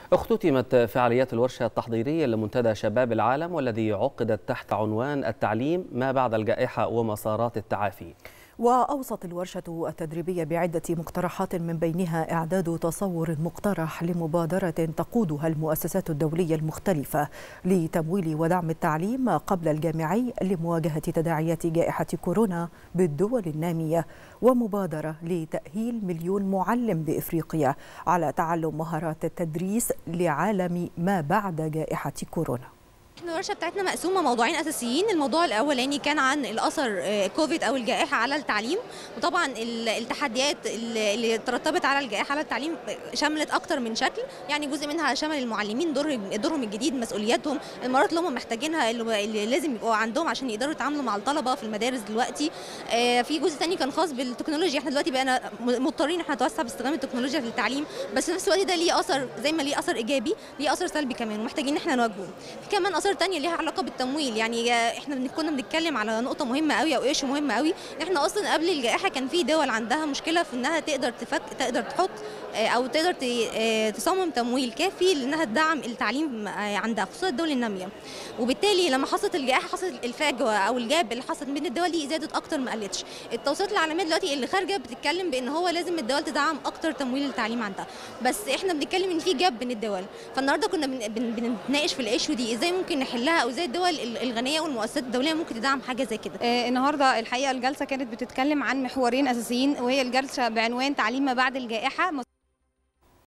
اختتمت فعاليات الورشة التحضيرية لمنتدى شباب العالم والذي عقدت تحت عنوان التعليم ما بعد الجائحة ومسارات التعافي وأوصت الورشة التدريبية بعدة مقترحات من بينها إعداد تصور مقترح لمبادرة تقودها المؤسسات الدولية المختلفة لتمويل ودعم التعليم قبل الجامعي لمواجهة تداعيات جائحة كورونا بالدول النامية ومبادرة لتأهيل مليون معلم بإفريقيا على تعلم مهارات التدريس لعالم ما بعد جائحة كورونا احنا الورشه بتاعتنا مقسومه موضوعين اساسيين الموضوع الاولاني كان عن الاثر كوفيد او الجائحه على التعليم وطبعا التحديات اللي ترتبت على الجائحه على التعليم شملت اكتر من شكل يعني جزء منها شمل المعلمين دور دورهم الجديد مسؤولياتهم المهارات اللي هم محتاجينها اللي لازم يبقوا عندهم عشان يقدروا يتعاملوا مع الطلبه في المدارس دلوقتي في جزء ثاني كان خاص بالتكنولوجيا احنا دلوقتي بقينا مضطرين احنا نتوسع باستخدام التكنولوجيا في التعليم بس في نفس الوقت ده ليه اثر زي ما ليه اثر ايجابي ليه اثر سلبي كمان ومحتاجين ان احنا نواجهه في كمان اثار ثانيه ليها علاقه بالتمويل يعني احنا كنا بنتكلم على نقطه مهمه قوي او ايش مهمه قوي ان احنا اصلا قبل الجائحه كان في دول عندها مشكله في انها تقدر تفك تقدر تحط او تقدر تصمم تمويل كافي لانها تدعم التعليم عندها خصوصا الدول الناميه وبالتالي لما حصلت الجائحه حصلت الفجوه او الجاب اللي حصلت بين الدول دي زادت اكتر ما قلتش التوصيات العالميه دلوقتي اللي خارجه بتتكلم بان هو لازم الدول تدعم اكتر تمويل التعليم عندها بس احنا بنتكلم ان في جاب بين الدول فالنهارده كنا بنتناقش في الايشو دي ازاي ممكن نحلها او ازاي الدول الغنيه والمؤسسات الدوليه ممكن تدعم حاجه زي كده آه النهارده الحقيقه الجلسه كانت بتتكلم عن محورين اساسيين وهي الجلسه بعنوان تعليم ما بعد الجائحه